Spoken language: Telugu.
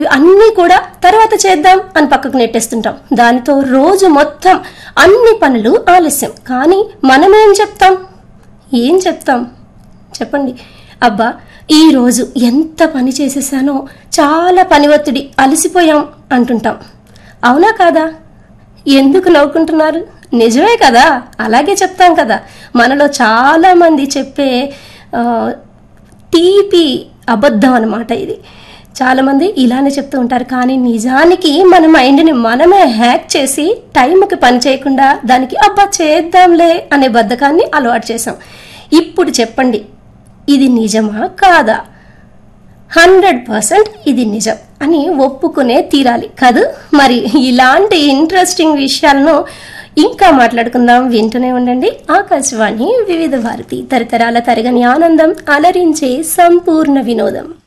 అన్నీ కూడా తర్వాత చేద్దాం అని పక్కకు నెట్టేస్తుంటాం దానితో రోజు మొత్తం అన్ని పనులు ఆలస్యం కానీ మనమేం చెప్తాం ఏం చెప్తాం చెప్పండి అబ్బా ఈ రోజు ఎంత పని చేసేసానో చాలా పని ఒత్తిడి అలసిపోయాం అంటుంటాం అవునా కాదా ఎందుకు నవ్వుకుంటున్నారు నిజమే కదా అలాగే చెప్తాం కదా మనలో చాలా మంది చెప్పే ఆ, తీపి అబద్ధం అన్నమాట ఇది చాలామంది ఇలానే చెప్తూ ఉంటారు కానీ నిజానికి మన మైండ్ని మనమే హ్యాక్ చేసి టైంకి పని చేయకుండా దానికి అబ్బా చేద్దాంలే అనే బద్ధకాన్ని అలవాటు చేసాం ఇప్పుడు చెప్పండి ఇది నిజమా కాదా హండ్రెడ్ పర్సెంట్ ఇది నిజం అని ఒప్పుకునే తీరాలి కాదు మరి ఇలాంటి ఇంట్రెస్టింగ్ విషయాలను ఇంకా మాట్లాడుకుందాం వింటూనే ఉండండి ఆకాశవాణి వివిధ భారతి తరతరాల తరగని ఆనందం అలరించే సంపూర్ణ వినోదం